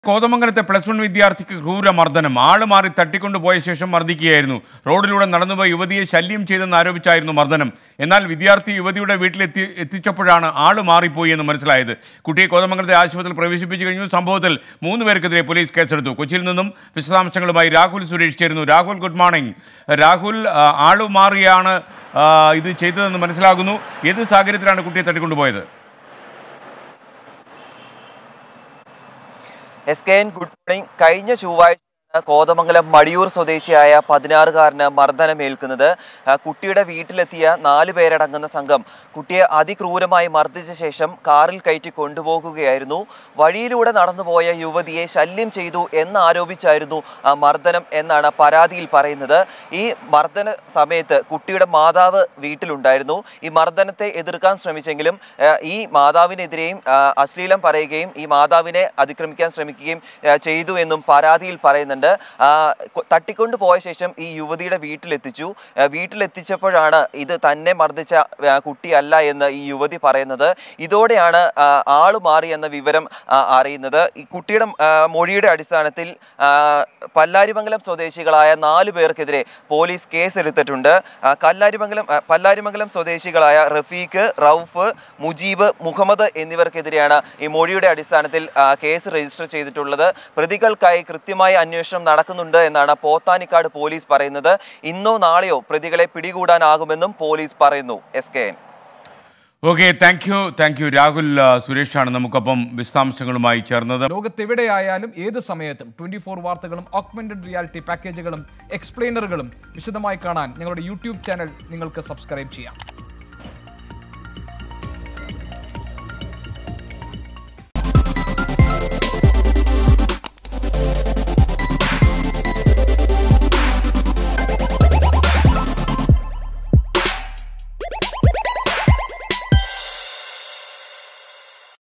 കോതമംഗലത്തെ plus one വിദ്യാർത്ഥിക്ക് ക്രൂരമർദ്ദനം ആള് മാറി തട്ടിക്കൊണ്ടുപോയ ശേഷം മർദ്ദിക്കുകയായിരുന്നു റോഡിലൂടെ നടന്നുപോയ യുവതിയെ ശല്യം ചെയ്തെന്ന് ആരോപിച്ചായിരുന്നു മർദ്ദനം എന്നാൽ വിദ്യാർത്ഥി യുവതിയുടെ വീട്ടിലെത്തി എത്തിച്ചപ്പോഴാണ് ആള് മാറിപ്പോയി എന്ന് മനസ്സിലായത് കുട്ടിയെ കോതമംഗലത്തെ ആശുപത്രിയിൽ പ്രവേശിപ്പിച്ചു കഴിഞ്ഞു സംഭവത്തിൽ മൂന്ന് പേർക്കെതിരെ പോലീസ് കേസെടുത്തു കൊച്ചിയിൽ നിന്നും വിശദാംശങ്ങളുമായി രാഹുൽ സുരേഷ് ചേരുന്നു രാഹുൽ ഗുഡ് മോർണിംഗ് രാഹുൽ ആ, ആള് മാറിയാണ് ആ, ഇത് ചെയ്തതെന്ന് മനസ്സിലാകുന്നു ഏത് സാഹചര്യത്തിലാണ് കുട്ടിയെ തട്ടിക്കൊണ്ടുപോയത് S K N good morning കഴിഞ്ഞ ചൊവ്വാഴ്ച കോതമംഗലം മടിയൂർ സ്വദേശിയായ പതിനാറുകാരന് മർദ്ദനമേൽക്കുന്നത് ആ, കുട്ടിയുടെ വീട്ടിലെത്തിയ നാല് പേരടങ്ങുന്ന സംഘം കുട്ടിയെ അതിക്രൂരമായി മർദ്ദിച്ച ശേഷം കാറിൽ കയറ്റി കൊണ്ടുപോകുകയായിരുന്നു വഴിയിലൂടെ നടന്നുപോയ യുവതിയെ ശല്യം ചെയ്തു എന്നാരോപിച്ചായിരുന്നു ആ, മർദ്ദനം എന്നാണ് പരാതിയിൽ പറയുന്നത് ഈ മർദ്ദന സമയത്ത് കുട്ടിയുടെ മാതാവ് വീട്ടിലുണ്ടായിരുന്നു ഈ മർദ്ദനത്തെ എതിർക്കാൻ ശ്രമിച്ചെങ്കിലും ആ, ഈ മാതാവിനെതിരെയും ആ, അശ്ലീലം പറയുകയും ഈ മാതാവിനെ അതിക്രമിക്കാൻ ശ്രമിക്കുകയും ആ, ചെയ്തു എന്നും പരാതിയിൽ പറയുന്നുണ്ട് ആ, കൊ- തട്ടിക്കൊണ്ടു പോയ ശേഷം ഈ യുവതിയുടെ വീട്ടിലെത്തിച്ചു ആ, വീട്ടിലെത്തിച്ചപ്പോഴാണ് ഇത് തന്നെ മർദ്ദിച്ച ആ, കുട്ടിയല്ല എന്ന് ഈ യുവതി പറയുന്നത് ഇതോടെയാണ് ആ, ആള് മാറി എന്ന വിവരം ആ, അറിയുന്നത് ഈ കുട്ടിയുടെ ആ, മൊഴിയുടെ അടിസ്ഥാനത്തിൽ ആ, പല്ലാരിമംഗലം സ്വദേശികളായ നാല് പേർക്കെതിരെ പോലീസ് കേസെടുത്തിട്ടുണ്ട് ആ, കല്ലാരിമംഗലം ആ, പല്ലാരിമംഗലം സ്വദേശികളായ റഫീഖ് റൌഫ് മുജീബ് മുഹമ്മദ് എന്നിവർക്കെതിരെയാണ് ഈ മൊഴിയുടെ അടിസ്ഥാനത്തിൽ ആ, കേസ് രജിസ്റ്റർ ചെയ്തിട്ടുള്ളത് പ്രതികൾക്കായി കൃത്യമായ അന്വേഷണം നടക്കുന്നുണ്ട് എന്നാണ് പോത്താനിക്കാട് പോലീസ് പറയുന്നത് ഇന്നോ നാളെയോ പ്രതികളെ പിടികൂടാനാകുമെന്നും പോലീസ് പറയുന്നു S K N okay thank you thank you Rahul ആ, സുരേഷാണ് നമുക്കൊപ്പം വിശദാംശങ്ങളുമായി ചേർന്നത് ലോകത്തെവിടെയായാലും ഏത് സമയത്തും ട്വന്റി ഫോർ വാർത്തകളും ഓഗ്മെന്റഡ് റിയാലിറ്റി പാക്കേജുകളും എക്സ്പ്ലെയിനറുകളും വിശദമായി കാണാൻ ഞങ്ങളുടെ യൂട്യൂബ് ചാനൽ നിങ്ങൾക്ക് സബ്സ്ക്രൈബ് ചെയ്യാം